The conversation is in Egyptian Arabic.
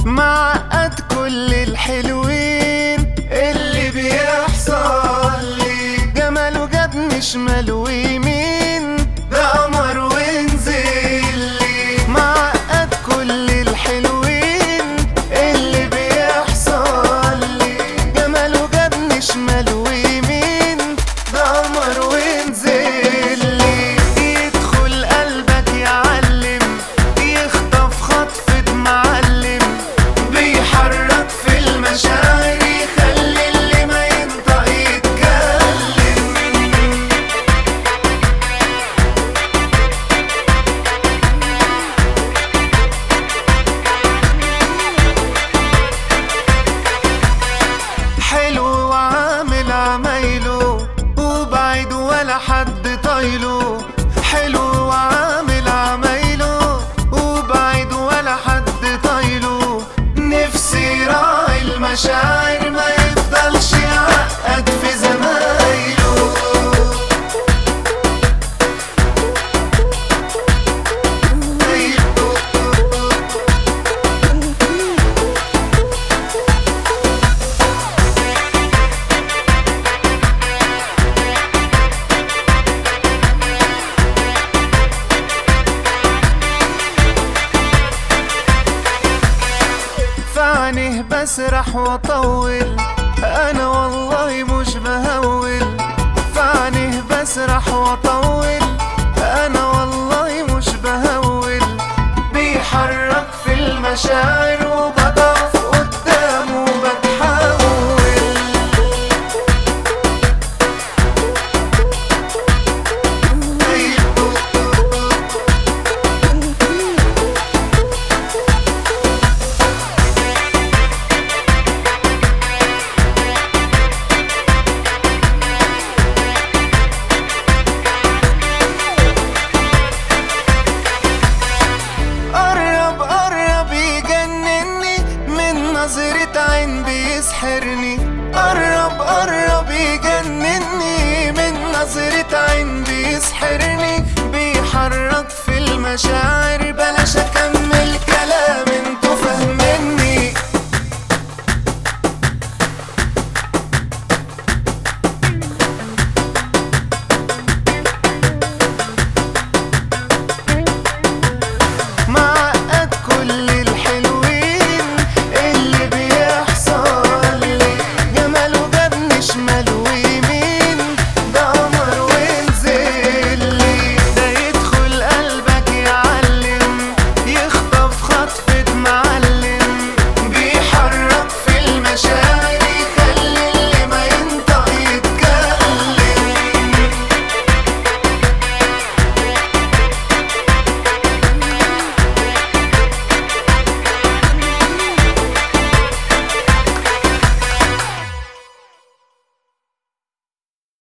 معقد كل الحلوين اللي بيحصل لي جماله جابني شمال ويمين ده قمر ونزل لي معقد كل الحلوين اللي بيحصل لي جماله جابني شمال ويمين ده قمر ونزل لي يدخل قلبك يعلم يخطف خطفة معلم بيحرك في المشاعر يخلي اللي ما ينطق يتكلم حلو وعامل عمايله وبعيد ولا حد طايله حلو وعامل عمايله وبعيد ولا حد طايله نفسي راعي المشاعر ما يفضلش يعقد في زمايله فعنه بسرح واطول انا والله مش بهول فعنه بسرح واطول انا والله مش بهول بيحرك في المشاعر